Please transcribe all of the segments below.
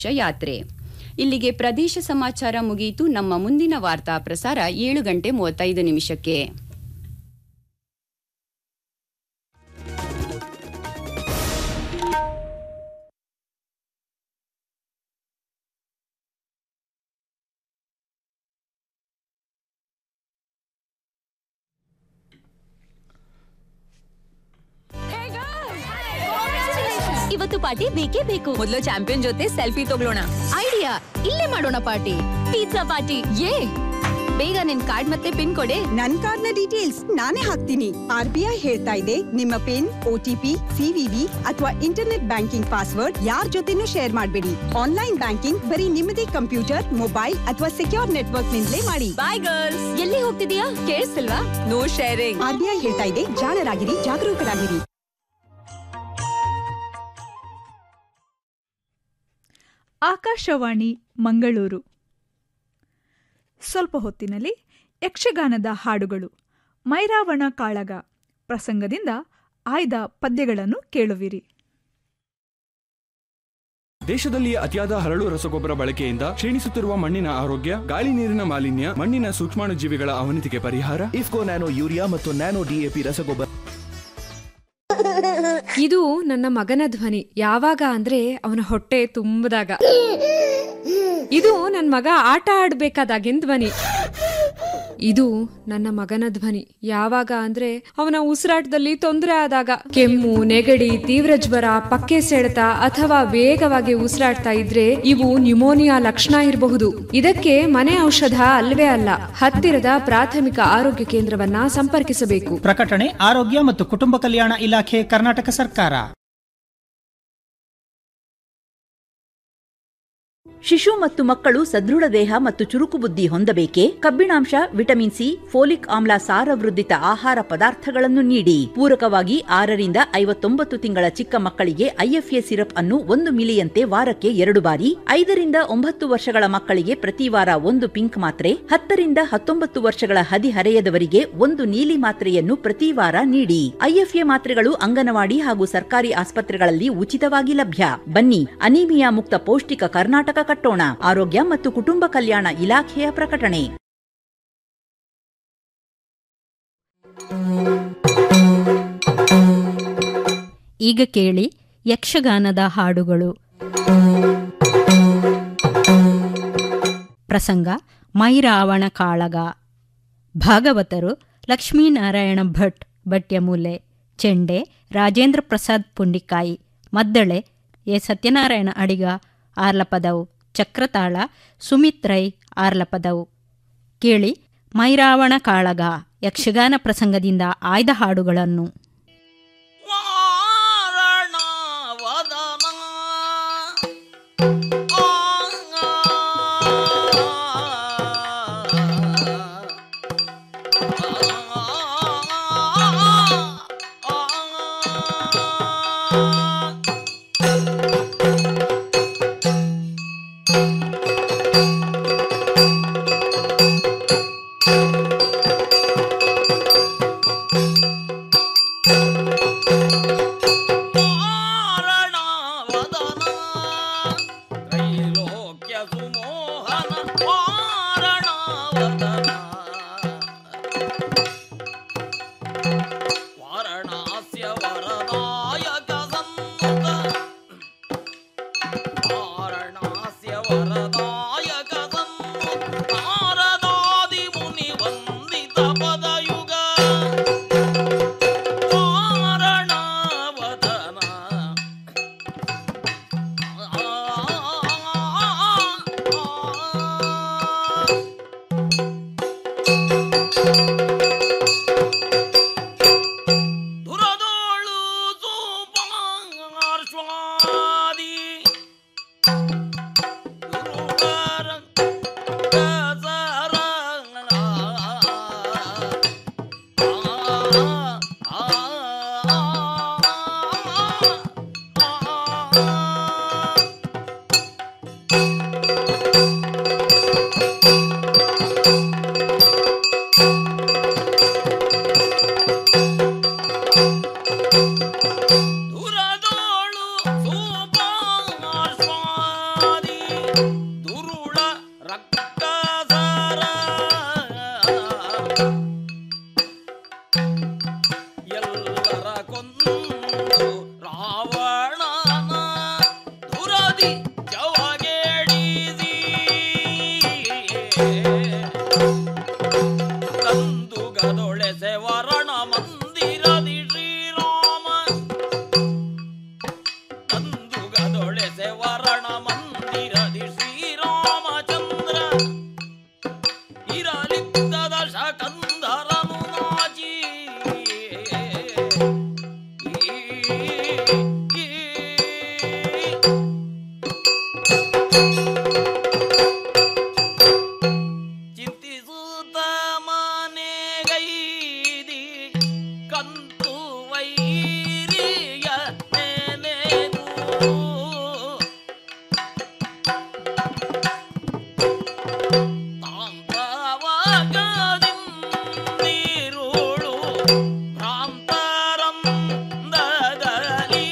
ಯಾತ್ರೆ ಇಲ್ಲಿಗೆ ಪ್ರದೇಶ ಸಮಾಚಾರ ಮುಗಿಯಿತು ನಮ್ಮ ಮುಂದಿನ ವಾರ್ತಾ ಪ್ರಸಾರ ಏಳು ಗಂಟೆ ಮೂವತ್ತೈದು ನಿಮಿಷಕ್ಕೆ ಇವತ್ತು ಪಾರ್ಟಿ ಬೇಕೇ ಬೇಕು ಮೊದಲು ಚಾಂಪಿಯನ್ ಜೊತೆ ಸೆಲ್ಫಿ ತಗೊಳ್ಳೋಣ ಐಡಿಯಾ ಇಲ್ಲೇ ಮಾಡೋಣ ಪಾರ್ಟಿ ಪಿಜ್ಜಾ ಪಾರ್ಟಿ ಯೇ ಬೇಗ ನಿನ್ ಕಾರ್ಡ್ ಮತ್ತೆ ಪಿನ್ ಕೊಡೆ ನನ್ ಕಾರ್ಡ್ನ ಡೀಟೇಲ್ಸ್ ನಾನೇ ಹಾಕ್ತೀನಿ ಆರ್ ಬಿ ಐ ಹೇಳ್ತಾ ಇದೆ ನಿಮ್ಮ ಪಿನ್ ಒಟಿಪಿ ಸಿವಿವಿ ಅಥವಾ ಇಂಟರ್ನೆಟ್ ಬ್ಯಾಂಕಿಂಗ್ ಪಾಸ್ವರ್ಡ್ ಯಾರ್ ಜೊತೆನೂ ಶೇರ್ ಮಾಡಬೇಡಿ ಆನ್ಲೈನ್ ಬ್ಯಾಂಕಿಂಗ್ ಬರೀ ನಿಮ್ಮದೇ ಕಂಪ್ಯೂಟರ್ ಮೊಬೈಲ್ ಅಥವಾ ಸೆಕ್ಯೂರ್ ನೆಟ್ವರ್ಕ್ ನಿಂದಲೇ ಮಾಡಿ ಬಾಯ್ ಗರ್ಲ್ಸ್ ಎಲ್ಲಿ ಹೋಗ್ತಿದೀಯಾ ಕೇಳಿಸ್ತಿಲ್ವಾ no sharing R B I ಹೇಳ್ತಾ ಇದೆ ಜಾಣರಾಗಿರಿ ಜಾಗರೂಕರಾಗಿರಿ ಆಕಾಶವಾಣಿ ಮಂಗಳೂರು ಸ್ವಲ್ಪ ಹೊತ್ತಿನಲ್ಲಿ ಯಕ್ಷಗಾನದ ಹಾಡುಗಳು ಮೈರಾವಣ ಕಾಳಗ ಪ್ರಸಂಗದಿಂದ ಆಯ್ದ ಪದ್ಯಗಳನ್ನು ಕೇಳುವಿರಿ ದೇಶದಲ್ಲಿ ಅತಿಯಾದ ಹರಳು ರಸಗೊಬ್ಬರ ಬಳಕೆಯಿಂದ ಕ್ಷೀಣಿಸುತ್ತಿರುವ ಮಣ್ಣಿನ ಆರೋಗ್ಯ ಗಾಳಿ ನೀರಿನ ಮಾಲಿನ್ಯ ಮಣ್ಣಿನ ಸೂಕ್ಷ್ಮಾಣುಜೀವಿಗಳ ಅವನತಿಗೆ ಪರಿಹಾರ ಇಫ್ಕೋ ನ್ಯಾನೋ ಯೂರಿಯಾ ಮತ್ತು ನ್ಯಾನೋ ಡಿಎಪಿ ರಸಗೊಬ್ಬರ ಇದು ನನ್ನ ಮಗನ ಧ್ವನಿ ಯಾವಾಗ ಅಂದ್ರೆ ಅವನ ಹೊಟ್ಟೆ ತುಂಬದಾಗ ಇದು ನನ್ನ ಮಗ ಆಟ ಆಡ್ಬೇಕಾದಾಗಿನ ಧ್ವನಿ ಇದು ನನ್ನ ಮಗನ ಧ್ವನಿ ಯಾವಾಗ ಅಂದ್ರೆ ಅವನ ಉಸಿರಾಟದಲ್ಲಿ ತೊಂದರೆ ಆದಾಗ ಕೆಮ್ಮು ನೆಗಡಿ ತೀವ್ರ ಜ್ವರ ಪಕ್ಕೆ ಸೆಳೆತ ಅಥವಾ ವೇಗವಾಗಿ ಉಸಿರಾಡ್ತಾ ಇದ್ರೆ ಇವು ನ್ಯುಮೋನಿಯಾ ಲಕ್ಷಣ ಇರಬಹುದು ಇದಕ್ಕೆ ಮನೆ ಔಷಧ ಅಲ್ವೇ ಅಲ್ಲ ಹತ್ತಿರದ ಪ್ರಾಥಮಿಕ ಆರೋಗ್ಯ ಕೇಂದ್ರವನ್ನ ಸಂಪರ್ಕಿಸಬೇಕು ಪ್ರಕಟಣೆ ಆರೋಗ್ಯ ಮತ್ತು ಕುಟುಂಬ ಕಲ್ಯಾಣ ಇಲಾಖೆ ಕರ್ನಾಟಕ ಸರ್ಕಾರ ಶಿಶು ಮತ್ತು ಮಕ್ಕಳು ಸದೃಢ ದೇಹ ಮತ್ತು ಚುರುಕು ಬುದ್ಧಿ ಹೊಂದಬೇಕೆ ಕಬ್ಬಿಣಾಂಶ ವಿಟಮಿನ್ ಸಿ ಫೋಲಿಕ್ ಆಮ್ಲ ಸಾರವೃದ್ಧಿತ ಆಹಾರ ಪದಾರ್ಥಗಳನ್ನು ನೀಡಿ ಪೂರಕವಾಗಿ ಆರರಿಂದ ಐವತ್ತೊಂಬತ್ತು ತಿಂಗಳ ಚಿಕ್ಕ ಮಕ್ಕಳಿಗೆ ಐಎಫ್ಎ ಸಿರಪ್ ಅನ್ನು ಒಂದು ಮಿಲಿಯಂತೆ ವಾರಕ್ಕೆ ಎರಡು ಬಾರಿ ಐದರಿಂದ ಒಂಬತ್ತು ವರ್ಷಗಳ ಮಕ್ಕಳಿಗೆ ಪ್ರತಿ ವಾರ ಒಂದು ಪಿಂಕ್ ಮಾತ್ರೆ ಹತ್ತರಿಂದ ಹತ್ತೊಂಬತ್ತು ವರ್ಷಗಳ ಹದಿಹರೆಯದವರಿಗೆ ಒಂದು ನೀಲಿ ಮಾತ್ರೆಯನ್ನು ಪ್ರತಿ ವಾರ ನೀಡಿ ಐಎಫ್ಎ ಮಾತ್ರೆಗಳು ಅಂಗನವಾಡಿ ಹಾಗೂ ಸರ್ಕಾರಿ ಆಸ್ಪತ್ರೆಗಳಲ್ಲಿ ಉಚಿತವಾಗಿ ಲಭ್ಯ ಬನ್ನಿ ಅನೀಮಿಯಾ ಮುಕ್ತ ಪೌಷ್ಟಿಕ ಕರ್ನಾಟಕ ಕಟ್ಟೋಣ ಆರೋಗ್ಯ ಮತ್ತು ಕುಟುಂಬ ಕಲ್ಯಾಣ ಇಲಾಖೆಯ ಪ್ರಕಟಣೆ ಈಗ ಕೇಳಿ ಯಕ್ಷಗಾನದ ಹಾಡುಗಳು ಪ್ರಸಂಗ ಮೈರಾವಣ ಕಾಳಗ ಭಾಗವತರು ಲಕ್ಷ್ಮೀನಾರಾಯಣ ಭಟ್ ಭಟ್ಯಮೂಲೆ ಚೆಂಡೆ ರಾಜೇಂದ್ರ ಪ್ರಸಾದ್ ಪುಂಡಿಕಾಯಿ ಮದ್ದಳೆ ಎ ಸತ್ಯನಾರಾಯಣ ಅಡಿಗ ಆರ್ಲಪದವು ಚಕ್ರತಾಳ ಸುಮಿತ್ ರೈ ಆರ್ಲಪದವು ಕೇಳಿ ಮೈರಾವಣ ಕಾಳಗ ಯಕ್ಷಗಾನ ಪ್ರಸಂಗದಿಂದ ಆಯ್ದ ಹಾಡುಗಳನ್ನು ಚಿಂತಿಸುತ್ತ ಮನೆಗೈದಿ ಕಂತು ವೈರಿಯ ನೆನೆದು ತಾಂತವಗದಿಂದಿರುಳು ಭ್ರಾಂತರಂದದಲ್ಲಿ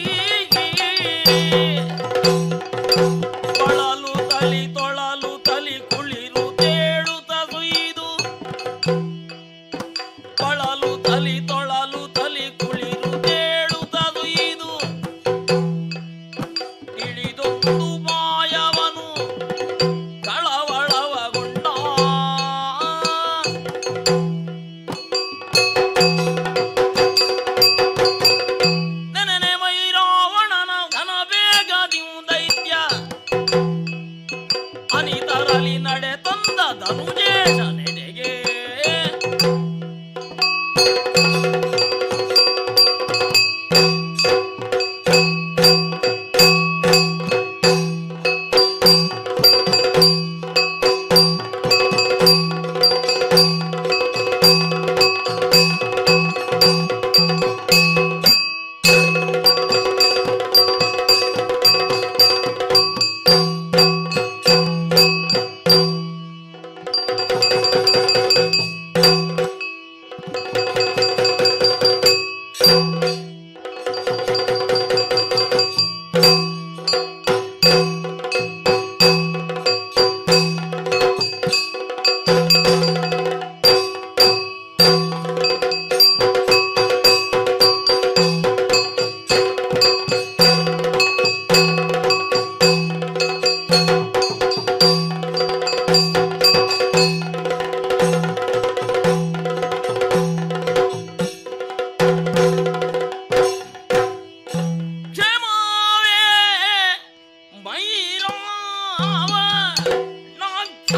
ಬಳಲು ತಲಿ ತೊಳಲು ತಲಿ ಕುಳಿರು ತೇಳುತ್ತ ಸುಯ್ದು ಬಳಲು ತಲಿ ತೊಳಲು ತಲಿ ಕುಳಿರು ತೇಳುತ್ತ ಸುಯ್ದು ಇಳಿದೊಂದು ಮಾಯವನು ಕಳವಳವಗೊಂಡ ನೆನೆನೆ ಮೈರಾವಣನ ಘನ ಬೇಗದಿಯು ದೈತ್ಯ ಅನಿತರಲಿ ನಡೆ ತಂದ ಧನುಜೇಶ ನೆಡೆಗೆ ಕ್ಷೇಮವೇ ಮೈರಾವ ನಾಥ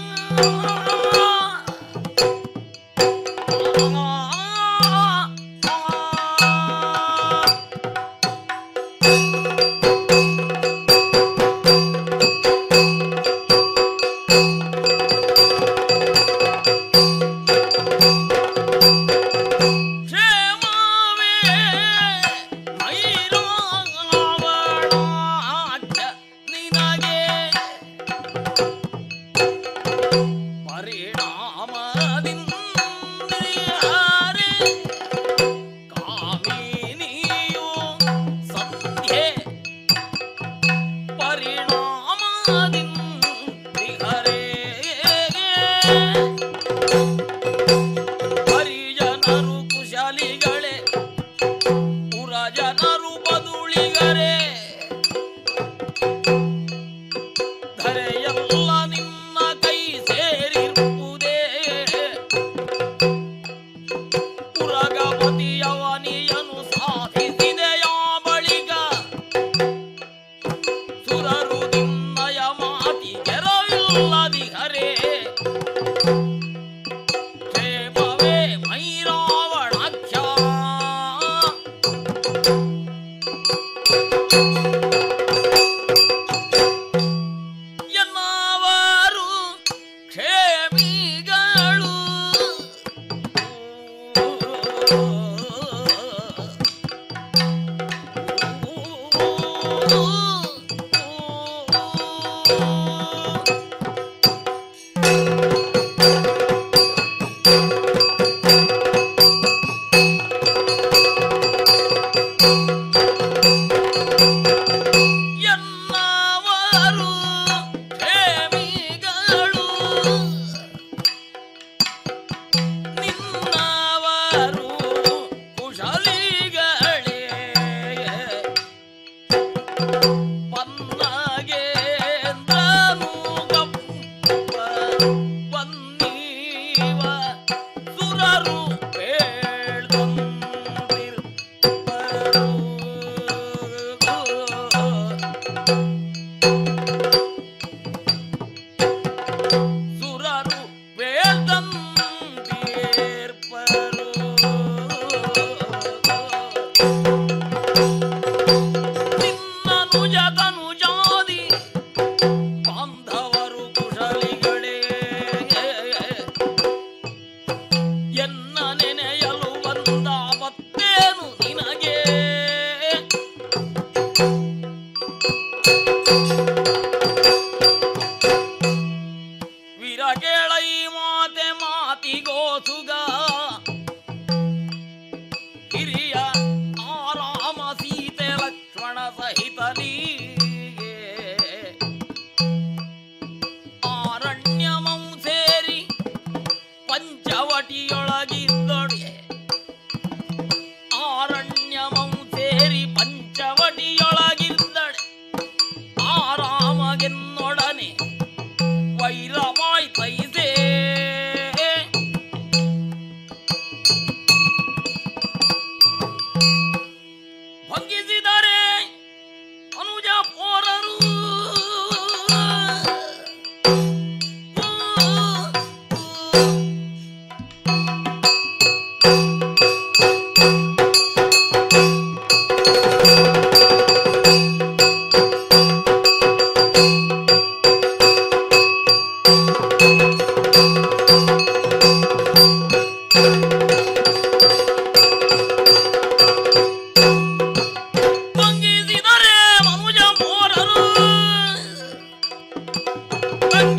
ಕ್ಷೇಮವೇ ಮೈರಾವಣಾಚ ನಿನಗೆ ಪರಿಣಾಮದಿಂದಿಯಾರೆ ಕಾಮಿನಿಯು ಸಂಧ್ಯೆ ಪರಿಣಾಮದಿಂದಿಹರೇ ಹರಿಜನರು ಕುಶಲಿಗಳೇ ಪುರಜನರು ಬದುಳಿಗರೇ ಧರೆಯಲ್ಲ ನಿನ್ನ ಕೈ ಸೇರಿರುವುದೇ ಪುರಗಪತಿಯವನಿಯನು ಸಾಧಿಸಿದೆಯ ಬಳಿಕ ಸುರರು ನಿನ್ನಯ ಮಾತಿಗೆರವಿಲ್ಲದಿಹರೇ ಕ್ಷೇಮವೇ ಮೈರಾವಣಾಖ್ಯ ಎನ್ನ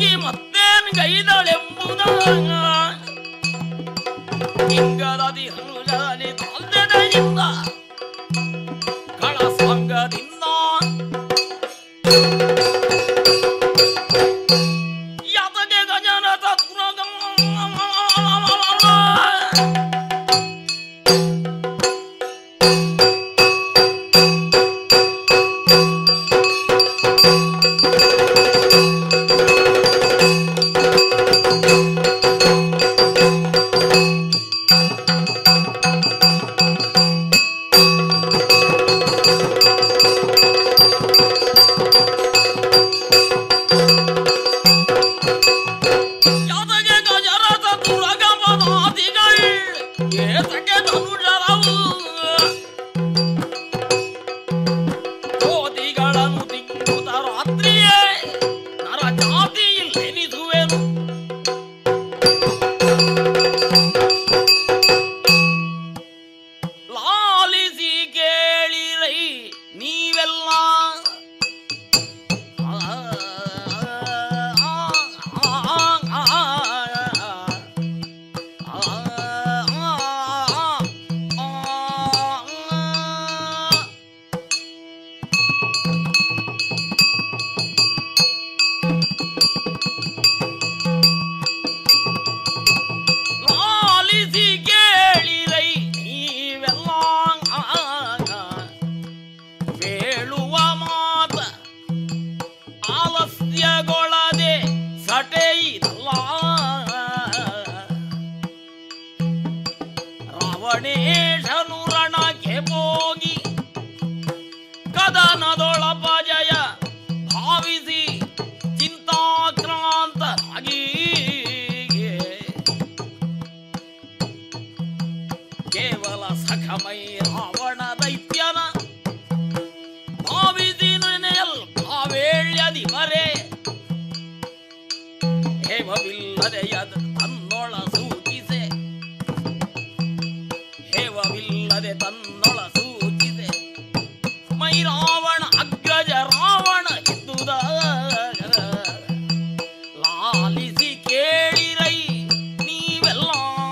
ಹೋಗಿ ಮತ್ತೇನ್ ಗೈದಳೆಂಬುದ ಇಂಗದದಿ ಹನುಜಲಿ ತಾಲ್ದೆಡೆಯಿಂದ ಕಳಸಂಗದಿಂದ ಯಾತಗೆ ಗಜನತ ತುರಗ ಯಾತಗೆ ಗಜರಥ ತುರಗ ಪದಾದಿಗಳ್ ಏತಕ್ಕೆ ಧನುಜರವು ಕೋತಿಗಳನ್ನು ತಿಕ್ಕುತ್ತ ರಾತ್ರಿಯೇ ನರ ಜಾತಿಯಿಲ್ಲೆನಿಸುವೆನು ಲಾಲಿಸಿ ಕೇಳಿರೈ ನೀವೆಲ್ಲ ಲಾಲಿಸಿ ಕೇಳಿರೈ ನೀವೆಲ್ಲ ಬೇಳುವ ಮಾತ ಆಲಸ್ಯಗೊಳ್ಳದೆ ಸಟೆಯಿದಲ್ಲ ರಾವಣೇಶನು ರಣಕ್ಕೆ ಹೋಗಿ ಕದನದೊಳಪ ಜಯ ಭಾವಿಸಿ ಚಿಂತಾಕ್ರಾಂತನಾಗಿ ಕೇವಲ ಸಖಮೈ ರಾವಣ ದೈತ್ಯನ ಭಾವಿಸಿ ನೆನೆಯಲ್ ಭಾವೇಳ್ಯದಿ ಬರೆ ಹೇಮವಿಲ್ಲದೆ ಯದ್ ತನ್ನೊಳ ಸೂಚಿಸೆ ಹೇಮವಿಲ್ಲದೆ ತನ್ನೊಳ ಸೂಚಿಸೆ ಮೈ ರಾವಣ ಅಗ್ರಜ ರಾವಣ ಎದ್ದುದ ಲಾಲಿಸಿ ಕೇಳಿರೈ ನೀವೆಲ್ಲ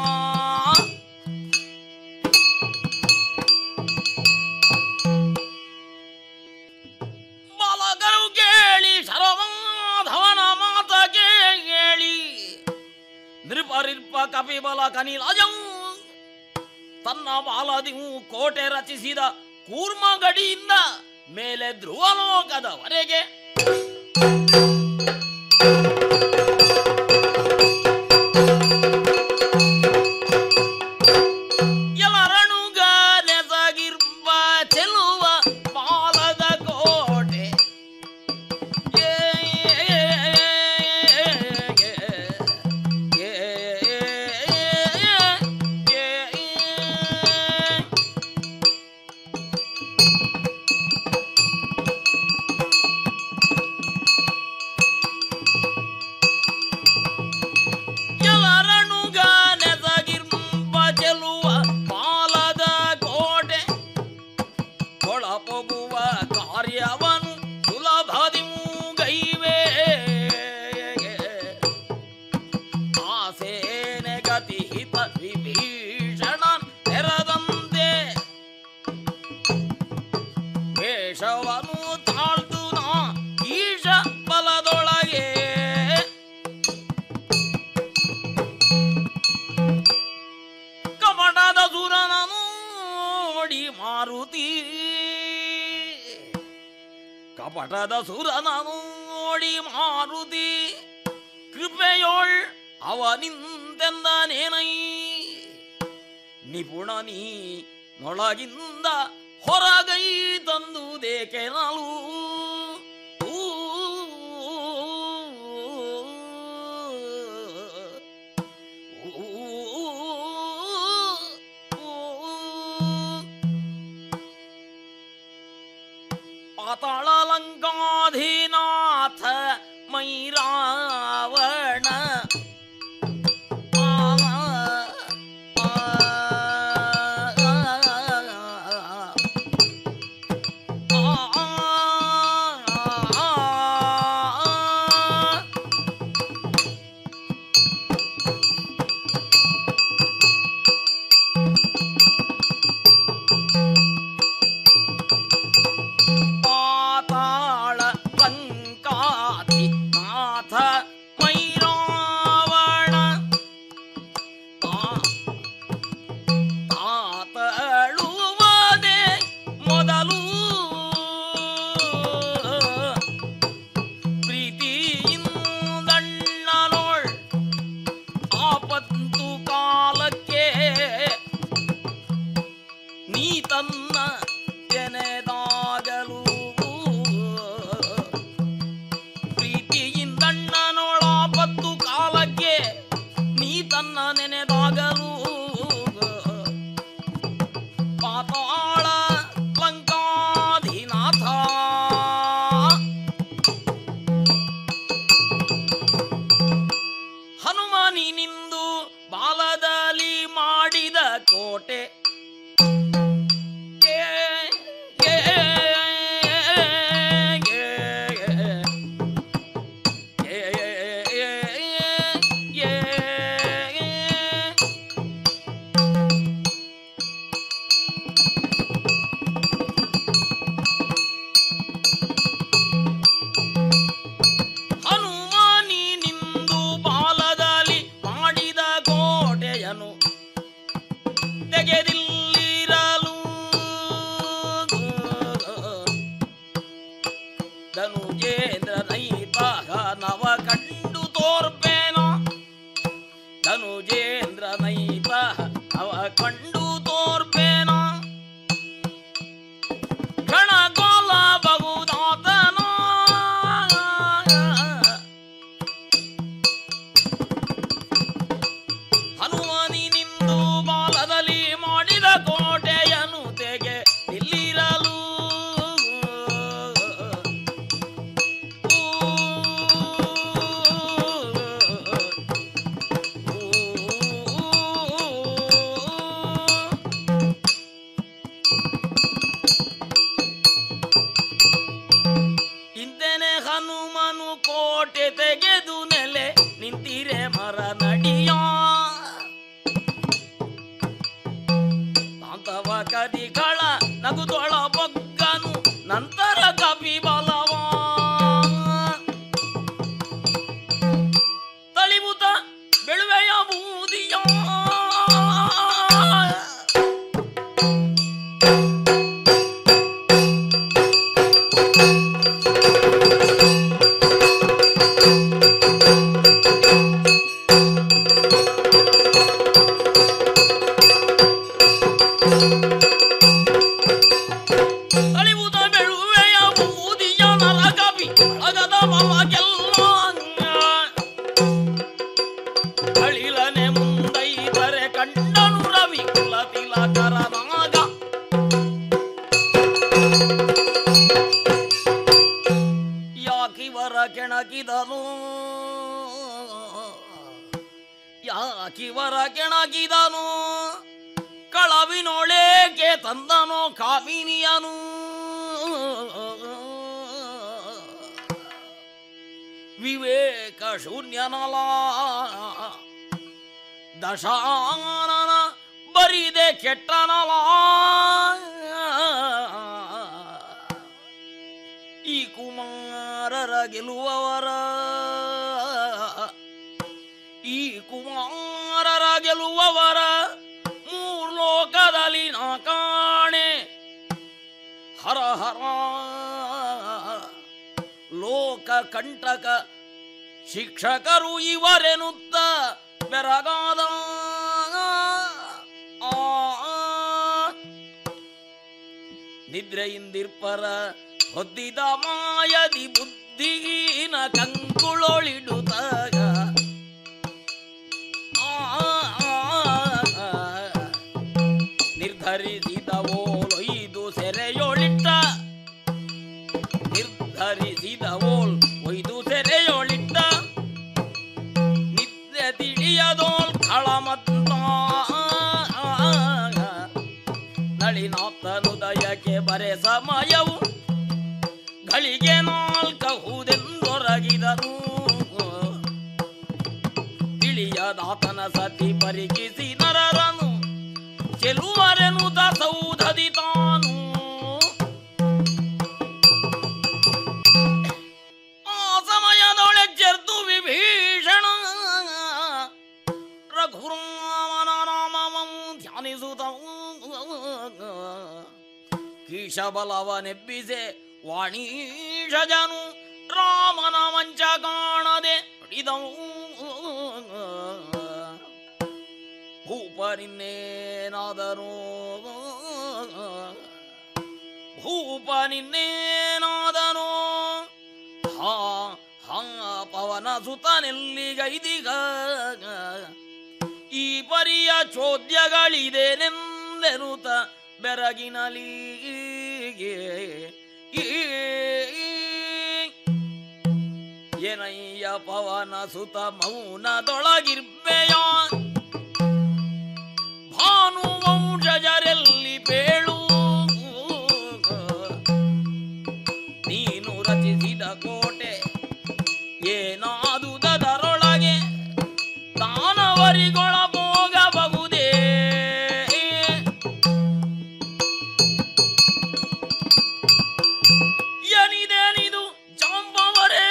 ಬಾಲಕರು ಕೇಳಿ ಶರವಾಧವನ ಮಾತ ಕೇಳಿ ನೃಪರಿರ್ಪ ಕಪಿಬಲ ಕನಿಲಜಂ ತನ್ನ ಬಾಲದಿವು ಕೋಟೆ ರಚಿಸಿದ ಕೂರ್ಮ ಗಡಿಯಿಂದ ಮೇಲೆ ಧ್ರುವಲೋಕದವರೆಗೆ ಎಲ್ಲರನುಗ ನೆಸಗಿರ್ಬ ಚೆಲುವ ಬಾಲದ ಕೋಟೆ ಏ, ಏ, ಏ, ಏ, ಏ, ಏ, ಎಲ್ಲರನುಗ ನೆಸಗಿರ್ಬ ಚೆಲುವ ಬಾಲದ ಕೋಟೆ ಒಳಪೊಗುವ ಕಾರ್ಯವನು ಸುಲಭದಿ ಗೈವೆ ಆಸೇನೆ ಗತಿ ಹಿತ ವಿಭೀಷಣ ತೆರದಂತೆ ವೇಷವನು ತಾಳ್ದು ನಾ ಈಶ ಬಲದೊಳಗೆ ಕಪಟದ ಸುರನ ನೋಡಿ ಮಾರುತಿ ಕಪಟದ ಸುರನ ನೋಡಿ ಮಾರುತಿ ಕೃಪೆಯೋಳ್ ಅವನಿಂತೆಂದನೇನೈ ನಿಪುಣ ನೀ ನೊಳಗಿಂದ ಹೊರಗೈ ತಂದುದೇಕೆ ನಲು ಪಾತಾಳಲಂಕಾಧಿನಾಥ ಮೈರಾವಣ ಆ ಮತ್ತೆ ತೆಗೆದು ನೆಲೆ ನಿಂತಿರೆ ಮರ ನಡಿಯ ತಾಂತವ ಕದಿಗಳ ನಗುದೊಳ ಬೊಗ್ಗನು ನಂತರ ಕಪಿ ಬಲವ ತಳಿಬುತ ಬೆಳುವೆಯ ಬೂದಿಯ ತಳಿಬುತ ಬೆಳುವೆಯ ಬೂದಿಯ ನರಕಪಿ ಅಗದ ಮಮಗೆಲ್ಲ ಅಳಿಲನೆ ಮುಂದೈದರೆ ಕಂಡನು ರವಿ ಕುಲ ತಿಲಕರನಾಗ ಯಾಕಿವರ ಕೆಣಕಿದನು ಯಾಕಿವರ ಕೆಣಕಿದನು ಕಳವಿನೊಳೇಕೆ ತಂದನೋ ಕಾಮಿನಿಯನು ವಿವೇಕ ಶೂನ್ಯನಲ ದಶಾನನ ಬರಿದೆ ಕೆಟ್ಟನಲ ಈ ಕುಮಾರರ ಗೆಲುವವರ ಈ ಕುಮಾರರ ಗೆಲುವವರ ಮೂರ್ಲೋಕದಲ್ಲಿ ನಾ ಕಾಣೆ ಹರ ಹರ ಲೋಕ ಕಂಟಕ ಶಿಕ್ಷಕರು ಇವರೆನುತ್ತ ಬೆರಗಾದ ಆ ನಿದ್ರೆಯಿಂದಿರ್ಪರ ಹೊದ್ದಿದ ಮಾಯದಿ ಬುದ್ಧಿಗೀನ ಕಂಕುಳೊಳಿಡುತ್ತಾಗ ನಿರ್ಧರಿಸಿದವೋಲೊಯ್ದು ಸೆರೆಯೊಳಿಟ್ಟ ನಿರ್ಧರಿಸಿದವೋಲ್ ಒಯ್ದು ಸೆರೆಯೊಳಿಟ್ಟ ನಿದ್ದೆ ತಿಳಿಯದೋಲ್ ಖಳಮತ್ತ ನಳಿನಾಥನುದಯಕ್ಕೆ ಬರೆ ಸಮಯವು ಗಳಿಗೆ ನಾಲ್ಕಹುದೆಂದೊರಗಿದನು ತಿಳಿಯದಾತನ ಸತಿ ಪರಿಕಿಸಿ ನರರನು ಚೆಲುವರೆನುತ ಸೌಧದಿ ತಾನು ಆ ಸಮಯದೊಳೆ ಜರ್ದು ವಿಭೀಷಣ ರಘುರಾಮನ ನಾಮವಂ ಧ್ಯಾನಿಸುತ್ತ ಕೀಶಬಲವನೆಬ್ಬಿಸೆ ವಾಣೀಷಜನು ರಾಮನ ಮಂಚ ಕಾಣದೆ ನುಡಿದವು ಭೂಪನಿನ್ನೇನಾದರೋ ಭೂಪನಿನ್ನೇನಾದನೋ ಹಾ ಹಾ ಪವನ ಸುತನೆಲ್ಲಿಗೈದಿಗ ಈ ಪರಿಯ ಚೋದ್ಯಗಳಿದೇನೆಂದೆನುತ ಬೆರಗಿನಲಿ ಏನಯ್ಯ ಪವನ ಸುತ ಮೌನದೊಳಗಿರ್ಬೆಯ ಭಾನು ವಂಶಜರೆಲ್ಲಿ ಬೇಳು ನೀನು ರಚಿಸಿದ ಕೋಟೆ ಏನಾದುದರೊಳಗೆ ದಾನವರಿಗೊಳ ಹೋಗಬಹುದೇ ಎನಿದೇನಿದು ಜಾಂಬವರೇ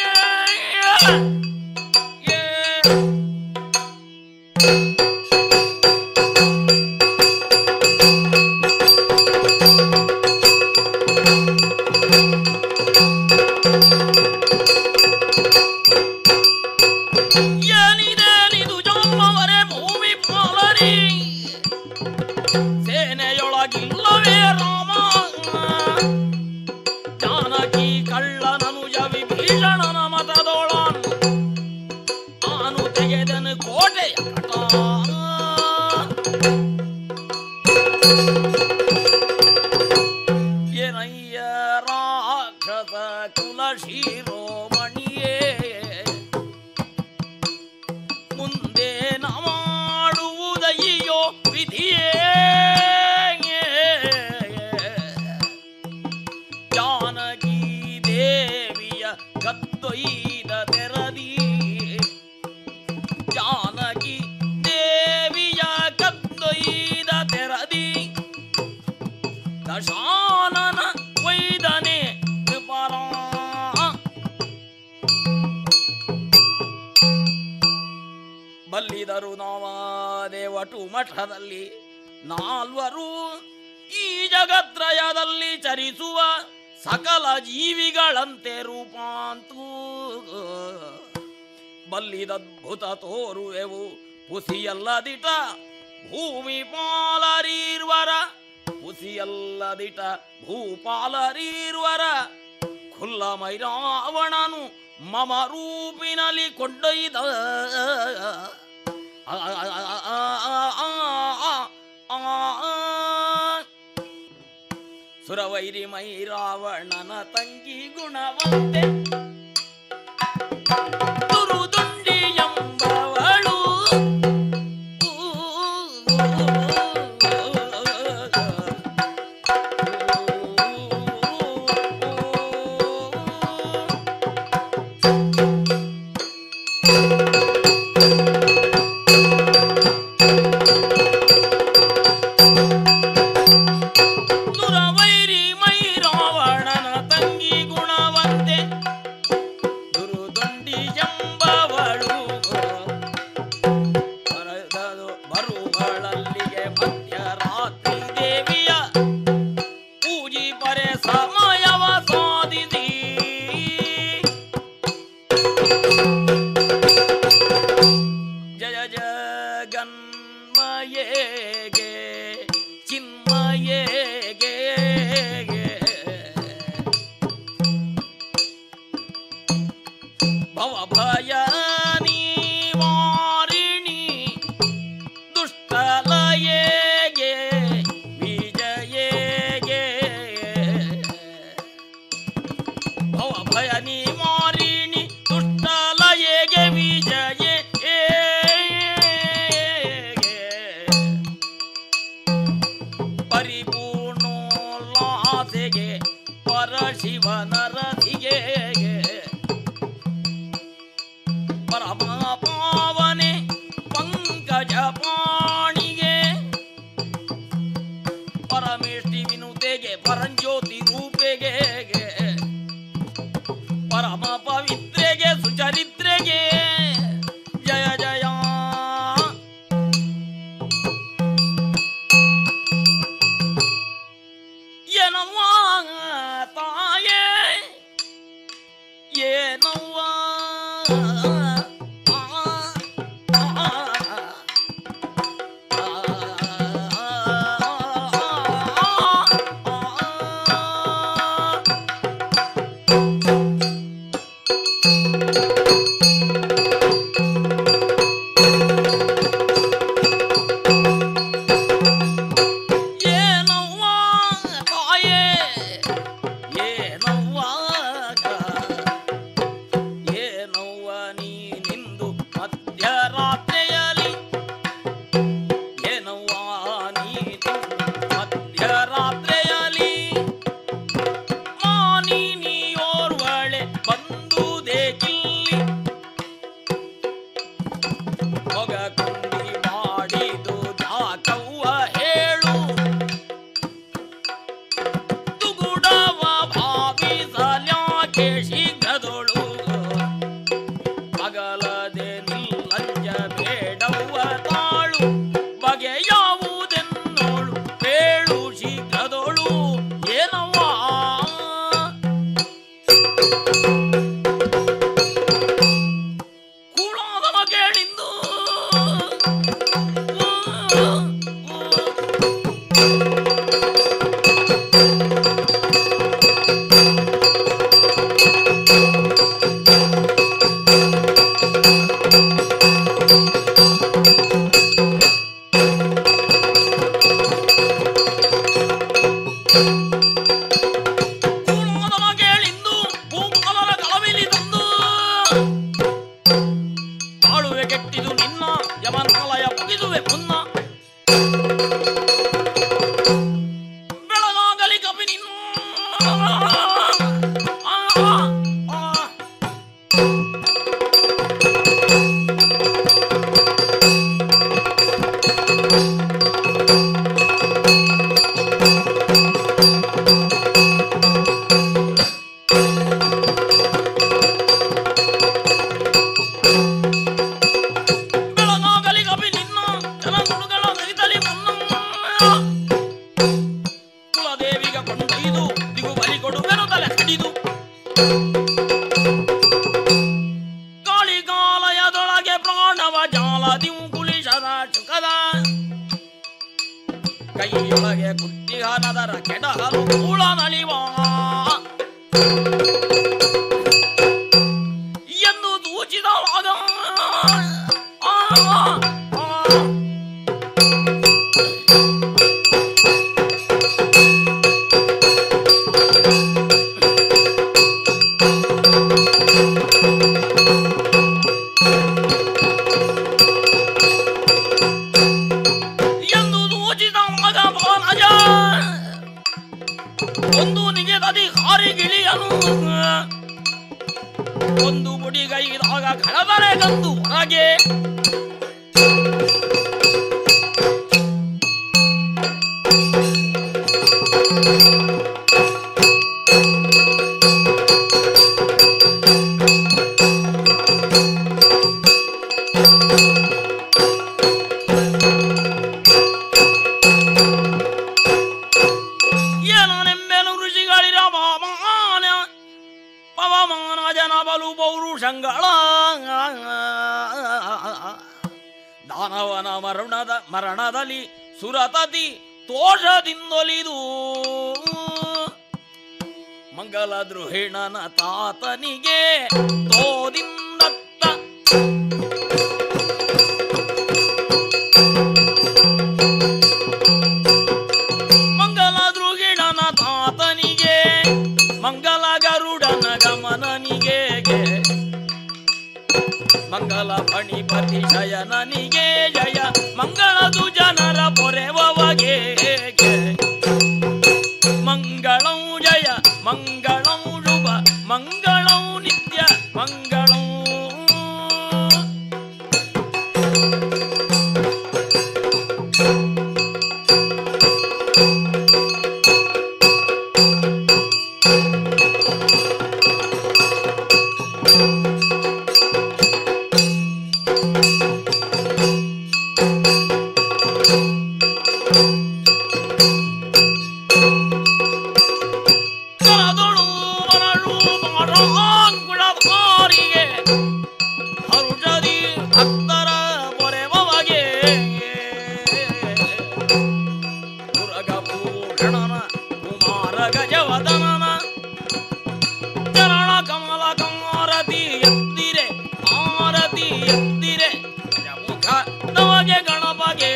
ಏನಿದೇನಿದು ಜಾಂಬವರೇ ಭೂಮಿ ಪಾಲರಿ ಸೇನೆಯೊಳಗಿಲ್ಲವೇ ರಾಮ ಜಾನಕಿ ಕಳ್ಳನನುಜ ವಿಭೀಷಣನ ಮತದೊಳ ಬಲ್ಲಿದರು ನಾವಾದೇವಟು ಮಠದಲ್ಲಿ ನಾಲ್ವರು ಈ ಜಗತ್ರಯದಲ್ಲಿ ಚರಿಸುವ ಸಕಲ ಜೀವಿಗಳಂತೆ ರೂಪಾಂತೂ ಬಲ್ಲಿದದ್ಭುತ ತೋರುವೆವು ಪುಸಿಯಲ್ಲದಿಟ ಭೂಮಿ ಪಾಲರೀರ್ವರ ಪುಸಿಯಲ್ಲದಿಟ ಭೂಪಾಲರೀರ್ವರ ಖುಲ್ಲ ಮೈರಾವಣನು ಮಮ ರೂಪಿನಲ್ಲಿ ಕೊಂಡೊಯ್ದ ಆ, ಆ, ಆ, ಆ, ಆ, ಆ, ಆ. ಸುರವೈರಿ ಮೈರಾವಣನ ತಂಗಿ ಗುಣವಂತೆ ತುರುದುಂಡಿ ಎಂಬವಳು ಸುರವೈರಿ ಮೈರಾವಣನ ತಂಗಿ ಗುಣವಂತೆ ದುರುದೊಂಡಿ ಎಂಬವಳು ಬರದದು ಬರುಗಳಲ್ಲಿಗೆ ಮಧ್ಯರಾತ್ರಿ ದೇವಿಯ ಪೂಜಿ ಪರೆ ಸಮಯವ ಸಾಧಿಸಿ ಜಯ ಜಗನ್ಮಯೇಗೆ ಚಿನ್ಮಯೇಗೆ ಭವ ಭಯ ನಿವಾರಿಣಿ ದುಷ್ಟಲಯೇಗೆ ವಿಜಯೇಗೆ ಭವ ಭಯ ನಿವಾರಿಣಿ ದುಷ್ಟಲಯೇಗೆ ವಿಜಯೇ ಪರಿಪೂರ್ಣೋಲ್ಲಾಸೆಗೆ ಪರಶಿವನ ರಥಿಗೆ ಪರಮ ಪಾವನೆ ಪಂಕಜ ಪಾಣಿಗೆ ಪರಮೇಷ್ಠಿ ವಿನುತೆಗೆ ಪರಂಜ್ಯೋತಿ ರೂಪೆಗೆ ಪರಮ ಪವಿತ್ರೆಗೆ ಸುಚರಿತ್ರೆಗೆ ಜಯ ಜಯ ಏನವ್ವ ತಾಯೇ ಏನವ್ವ ಏನವ್ವ ತಾಯೇ ಏನವ್ವ ಏನವ್ವ ನೀನಿಂದು ಮಧ್ಯರಾತ್ರಿಯಲ್ಲಿ ಏನವ್ವ ನೀನಿಂದು ಮಧ್ಯರಾತ್ರಿಯಲ್ಲಿ ಮಾನಿನಿಯೋರ್ವಳೆ ಬಂದುದೇಕಿಲ್ಲಿ ಹೊಗ ಕುಂಡಿ ಮಾಡಿದು ಜಾಕವ್ವ ಹೇಳು ತುಗುಡವ ಭಾವಿಸಲ್ಯಾಕೆ ಶೀಘ್ರದೊಳು ಅಗಲದೆ ನಿಲ್ಲಂಜ ಬೇಡವ್ವ ತಾಳು ಬಗೆಯಾವುದೆನ್ನೋಳು ಬೇಳು ಶೀಘ್ರದೊಳು ಏನವ್ವ ಕೂಳಾದವ ಕೇಳಿಂದು ಕೂಳಾದವ ಕೇಳಿಂದು ಭೂಪಾಲನ ಕಳವಿಲಿ ತಂದು ಕಾಳುವೆ ಕೆಟ್ಟಿದು ನಿನ್ನ ಯಮನಾಲಯ ಮುಗಿದುವೆ ಪುನ್ನ ಬೆಳಗಾಗಲಿ ಕಪಿ ನಿನ್ನ ಆ, ಆ, ಆ. ಬೆಳಗಾಗಲಿ ಕುತ್ತಿಯೊಳಗೆ ಕುತ್ತಿಹನದರ ಕೆಡಹಲು ಕೂಳ ನಳಿವ ಎಂದು ಸೂಚಿತವಾಗ ಆ, ಆ, ಎಂದು ಸೂಚಿತ ಮಗ ಬಾಲಜ ಒಂದು ನಿಜದದಿ ಹಾರಿಗಿಳಿಯನು ಒಂದು ಮುಡಿಗೈದಾಗ ಕಳೆದರೆ ಗಂದು ಹೊರಗೆ ಏನನೆಂಬೆನು ಋಷಿಗಳಿರ ಪವಮಾನ ಪವಮಾನ ಜನ ಬಲು ಪೌರುಷಂಗಳ ದಾನವನ ಮರಣದ ಮರಣದಲ್ಲಿ ಸುರತತಿ ತೋಷದಿಂದೊಲಿದು ಮಂಗಲ ದ್ರೋಹಿಣನ ತಾತನಿಗೆ ತೋದಿಂದತ್ತ ಮಂಗಲ ದ್ರುಗಿಣನ ತಾತನಿಗೆ ಮಂಗಲ ಗರುಡನ ಗಮನನಿಗೆ ಮಂಗಲ ಫಣಿಪತಿ ಶಯನನಿಗೆ ಜಯ ಮಂಗಳದು ಜನರ ಪೊರೆವಗೆ ಮಂಗಳಂ ಜಯ ಮಂಗಳಂ ಶುಭ ಮಂಗಳಂ ನಿತ್ಯ ಮಂಗಳಂ ಕರದೊಳು ಮರಳು ಮರಾಂಗುಳಧಾರಿಗೆ ಹರುಷದಿ ಭಕ್ತರ ಪೊರೆವಗೆ ಮುರಗಭೂಷಣನ ಕುಮಾರ ಗಜವದನನ ಚರಣ ಕಮಲ ಕಮಾರತಿ ಎತ್ತಿರೆ ಆರತಿ ಎತ್ತಿರೆ ಗಜಮುಖ ನಮಗೆ ಗಣಪಗೆ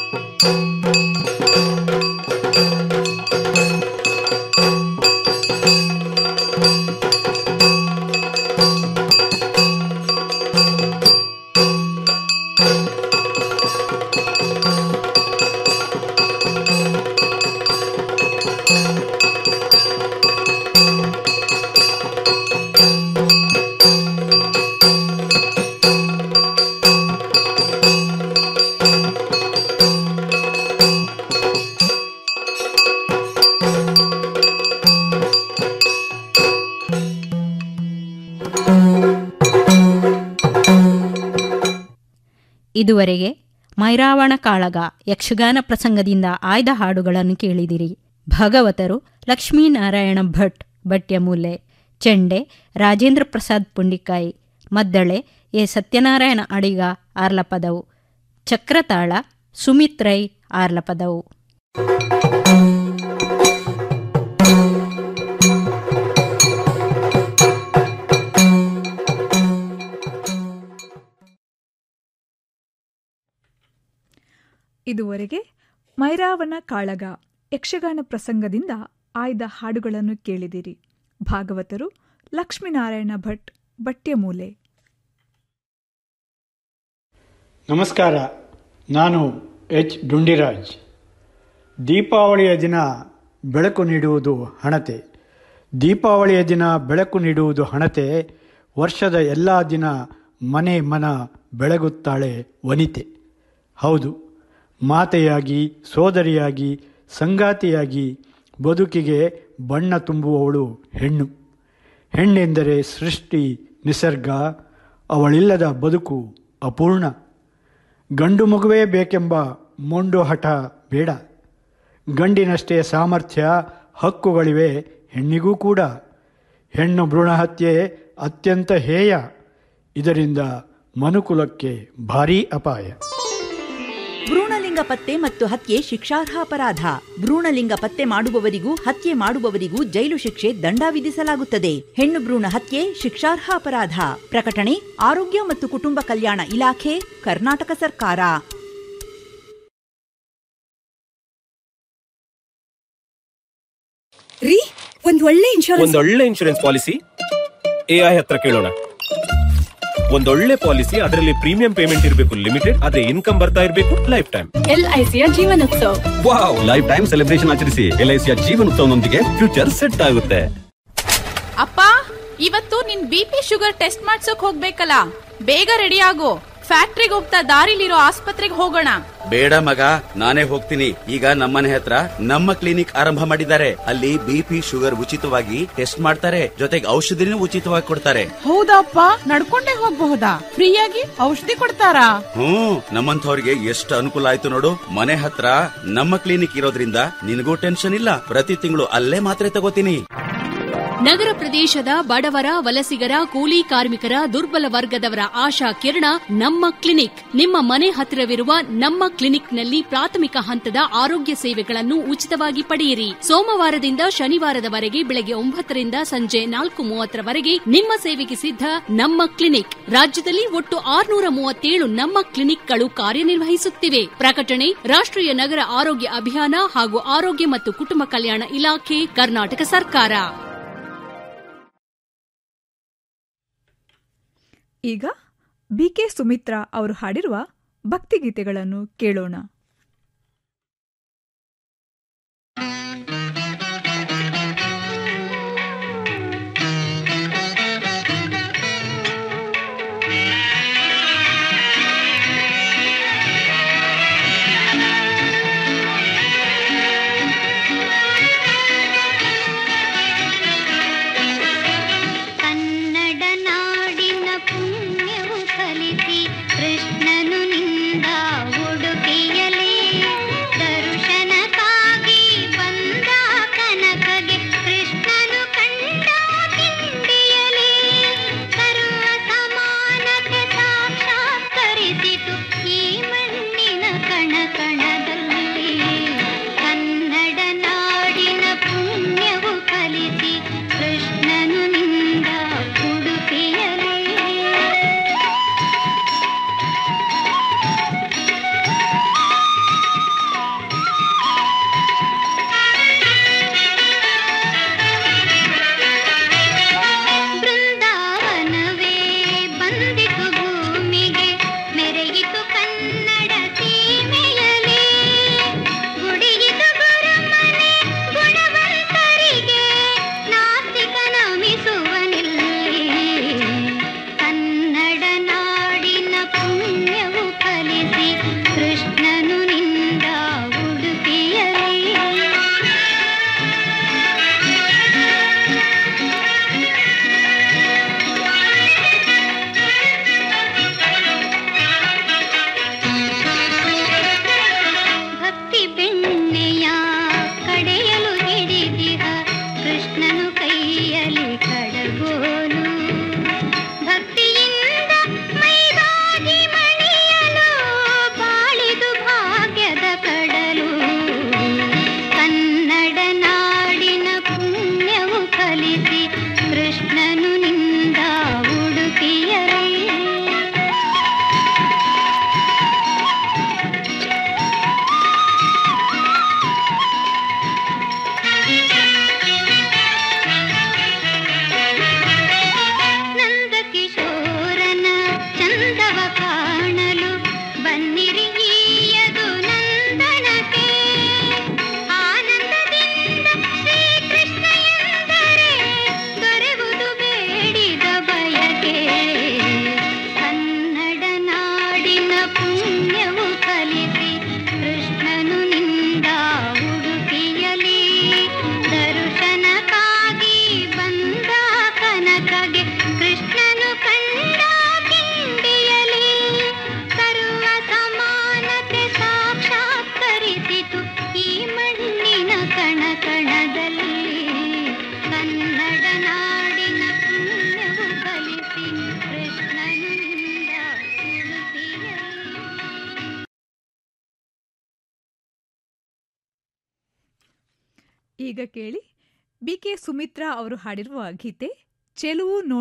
ಇದುವರೆಗೆ ಮೈರಾವಣ ಕಾಳಗ ಯಕ್ಷಗಾನ ಪ್ರಸಂಗದಿಂದ ಆಯ್ದ ಹಾಡುಗಳನ್ನು ಕೇಳಿದಿರಿ ಭಾಗವತರು ಲಕ್ಷ್ಮೀನಾರಾಯಣ ಭಟ್ ಭಟ್ಯಮೂಲೆ ಚೆಂಡೆ ರಾಜೇಂದ್ರ ಪ್ರಸಾದ್ ಪುಂಡಿಕಾಯಿ ಮದ್ದಳೆ ಎ ಸತ್ಯನಾರಾಯಣ ಅಡಿಗ ಆರ್ಲಪದವು ಚಕ್ರತಾಳ ಸುಮಿತ್ ರೈ ಆರ್ಲಪದವು ಇದುವರೆಗೆ ಮೈರಾವನ ಕಾಳಗ ಯಕ್ಷಗಾನ ಪ್ರಸಂಗದಿಂದ ಆಯ್ದ ಹಾಡುಗಳನ್ನು ಕೇಳಿದಿರಿ ಭಾಗವತರು ಲಕ್ಷ್ಮೀನಾರಾಯಣ ಭಟ್ ಬಟ್ಯಮೂಲೆ ನಮಸ್ಕಾರ ನಾನು ಎಚ್ ಡುಂಡಿರಾಜ್ ದೀಪಾವಳಿಯ ದಿನ ಬೆಳಕು ನೀಡುವುದು ಹಣತೆ ದೀಪಾವಳಿಯ ದಿನ ಬೆಳಕು ನೀಡುವುದು ಹಣತೆ ವರ್ಷದ ಎಲ್ಲ ದಿನ ಮನೆ ಮನ ಬೆಳಗುತ್ತಾಳೆ ವನಿತೆ ಹೌದು ಮಾತೆಯಾಗಿ ಸೋದರಿಯಾಗಿ ಸಂಗಾತಿಯಾಗಿ ಬದುಕಿಗೆ ಬಣ್ಣ ತುಂಬುವವಳು ಹೆಣ್ಣು ಹೆಣ್ಣೆಂದರೆ ಸೃಷ್ಟಿ ನಿಸರ್ಗ ಅವಳಿಲ್ಲದ ಬದುಕು ಅಪೂರ್ಣ ಗಂಡು ಮಗುವೇ ಬೇಕೆಂಬ ಮೊಂಡು ಹಠ ಬೇಡ ಗಂಡಿನಷ್ಟೇ ಸಾಮರ್ಥ್ಯ ಹಕ್ಕುಗಳಿವೆ ಹೆಣ್ಣಿಗೂ ಕೂಡ ಹೆಣ್ಣು ಭ್ರೂಣಹತ್ಯೆ ಅತ್ಯಂತ ಹೇಯ ಇದರಿಂದ ಮನುಕುಲಕ್ಕೆ ಭಾರೀ ಅಪಾಯ ಭ್ರೂಣಲಿಂಗ ಪತ್ತೆ ಮತ್ತು ಹತ್ಯೆ ಶಿಕ್ಷಾರ್ಹ ಅಪರಾಧ ಭ್ರೂಣಲಿಂಗ ಪತ್ತೆ ಮಾಡುವವರಿಗೂ ಹತ್ಯೆ ಮಾಡುವವರಿಗೂ ಜೈಲು ಶಿಕ್ಷೆ ದಂಡ ವಿಧಿಸಲಾಗುತ್ತದೆ ಹೆಣ್ಣು ಭ್ರೂಣ ಹತ್ಯೆ ಶಿಕ್ಷಾರ್ಹ ಅಪರಾಧ ಪ್ರಕಟಣೆ ಆರೋಗ್ಯ ಮತ್ತು ಕುಟುಂಬ ಕಲ್ಯಾಣ ಇಲಾಖೆ ಕರ್ನಾಟಕ ಸರ್ಕಾರ ರೀ ಒಂದ್ ಒಳ್ಳೆ ಇನ್ಶೂರೆನ್ಸ್ ಒಂದೊಳ್ಳೆ ಇನ್ಶೂರೆನ್ಸ್ ಪಾಲಿಸಿ ಎಐ ಹತ್ರ ಕೇಳೋಣ ಒಂದೊಳ್ಳೆ ಪಾಲಿಸಿ ಅದರಲ್ಲಿ ಪ್ರೀಮಿಯಂ ಪೇಮೆಂಟ್ ಇರಬೇಕು ಲಿಮಿಟೆಡ್ ಅದೇ ಇನ್ಕಮ್ ಬರ್ತಾ ಇರಬೇಕು ಲೈಫ್ ಟೈಮ್ ಎಲ್ಐಸಿಯ Jeevanotsav wow lifetime celebration ಆಚರಿಸಿ ಎಲ್ಐಸಿಯ ಜೀವನೋತ್ಸವನೊಂದಿಗೆ ಫ್ಯೂಚರ್ ಸೆಟ್ ಆಗುತ್ತೆ ಅಪ್ಪ ಇವತ್ತು ನಿನ್ ಬಿ ಪಿ ಶುಗರ್ ಟೆಸ್ಟ್ ಮಾಡ್ಸೋಕ್ ಹೋಗ್ಬೇಕಲ್ಲ ಬೇಗ ರೆಡಿ ಆಗು ಫ್ಯಾಕ್ಟ್ರಿಗೆ ಹೋಗ್ತಾ ದಾರಿಲಿರೋ ಆಸ್ಪತ್ರೆಗೆ ಹೋಗೋಣ ಬೇಡ ಮಗ ನಾನೇ ಹೋಗ್ತೀನಿ ಈಗ ನಮ್ಮನೆ ಹತ್ರ ನಮ್ಮ ಕ್ಲಿನಿಕ್ ಆರಂಭ ಮಾಡಿದ್ದಾರೆ ಅಲ್ಲಿ ಬಿಪಿ ಶುಗರ್ ಉಚಿತವಾಗಿ ಟೆಸ್ಟ್ ಮಾಡ್ತಾರೆ ಜೊತೆಗೆ ಔಷಧಿನೂ ಉಚಿತವಾಗಿ ಕೊಡ್ತಾರೆ ಹೌದಪ್ಪ ನಡ್ಕೊಂಡೇ ಹೋಗ್ಬಹುದಾ ಫ್ರೀಯಾಗಿ ಔಷಧಿ ಕೊಡ್ತಾರಾ ಹ್ಮ್ ನಮ್ಮಂಥವ್ರಿಗೆ ಎಷ್ಟು ಅನುಕೂಲ ಆಯ್ತು ನೋಡು ಮನೆ ಹತ್ರ ನಮ್ಮ ಕ್ಲಿನಿಕ್ ಇರೋದ್ರಿಂದ ನಿನಗೂ ಟೆನ್ಷನ್ ಇಲ್ಲ ಪ್ರತಿ ತಿಂಗಳು ಅಲ್ಲೇ ಮಾತ್ರೆ ತಗೋತೀನಿ ನಗರ ಪ್ರದೇಶದ ಬಡವರ ವಲಸಿಗರ ಕೂಲಿ ಕಾರ್ಮಿಕರ ದುರ್ಬಲ ವರ್ಗದವರ ಆಶಾ ಕಿರಣ ನಮ್ಮ ಕ್ಲಿನಿಕ್ ನಿಮ್ಮ ಮನೆ ಹತ್ತಿರವಿರುವ ನಮ್ಮ ಕ್ಲಿನಿಕ್ನಲ್ಲಿ ಪ್ರಾಥಮಿಕ ಹಂತದ ಆರೋಗ್ಯ ಸೇವೆಗಳನ್ನು ಉಚಿತವಾಗಿ ಪಡೆಯಿರಿ ಸೋಮವಾರದಿಂದ ಶನಿವಾರದವರೆಗೆ ಬೆಳಗ್ಗೆ ಒಂಬತ್ತರಿಂದ ಸಂಜೆ ನಾಲ್ಕು ಮೂವತ್ತರವರೆಗೆ ನಿಮ್ಮ ಸೇವೆಗೆ ಸಿದ್ಧ ನಮ್ಮ ಕ್ಲಿನಿಕ್ ರಾಜ್ಯದಲ್ಲಿ ಒಟ್ಟು ಆರುನೂರ ಮೂವತ್ತೇಳು ನಮ್ಮ ಕ್ಲಿನಿಕ್ಗಳು ಕಾರ್ಯನಿರ್ವಹಿಸುತ್ತಿವೆ ಪ್ರಕಟಣೆ ರಾಷ್ಟ್ರೀಯ ನಗರ ಆರೋಗ್ಯ ಅಭಿಯಾನ ಹಾಗೂ ಆರೋಗ್ಯ ಮತ್ತು ಕುಟುಂಬ ಕಲ್ಯಾಣ ಇಲಾಖೆ ಕರ್ನಾಟಕ ಸರ್ಕಾರ ಈಗ ಬಿಕೆ ಸುಮಿತ್ರಾ ಅವರು ಹಾಡಿರುವ ಭಕ್ತಿಗೀತೆಗಳನ್ನು ಕೇಳೋಣ ಕನ್ನಡ ನಾಡಿನ ಪುಣ್ಯವು ಕಲಿಸಿ ಕೃಷ್ಣನು ನಿಂದ ಉಡುಪಿಯಲಿ ದರ್ಶನಕ್ಕಾಗಿ ಬಂದ ಕನಕಗೆ ಕೃಷ್ಣನು ಕಂಡ ಕಿಂಡಿಯಲಿ ಸರ್ವ ಸಮಾನತೆ ಸಾಕ್ಷಾತ್ಕರಿಸಿತು ಈ ಮಣ್ಣಿನ ಕಣ ಕಣದಲ್ಲಿ ಕನ್ನಡ ನಾಡಿನ ಪುಣ್ಯವು ಕಲಿಸಿ ಕೃಷ್ಣನು ನಿಂದ ಉಡುಪಿಯಲಿ ಬೃಂದಾವನವೇ ಬಂದಿತು ಭೂಮಿಗೆ ಮೆರೆಯಿತು ಕನ್ನಡ ಸೀಮೆಯಲಿ ಗುಡಿಯಿತು ಗುರುಮನೆ ಗುಣವಂತರಿಗೆ ನಾಸ್ತಿಕ ನಮಿಸುವನಿಲ್ಲಿ ಕನ್ನಡ ನಾಡಿನ ಪುಣ್ಯವು ಕಲಿಸಿ ಕೃಷ್ಣನು ನಿಂದ ಉಡುಪಿಯಲಿ ಈಗ ಕೇಳಿ ಬಿ ಕೆ ಸುಮಿತ್ರಾ ಅವರು ಹಾಡಿರುವ ಗೀತೆ ಚೆಲುವು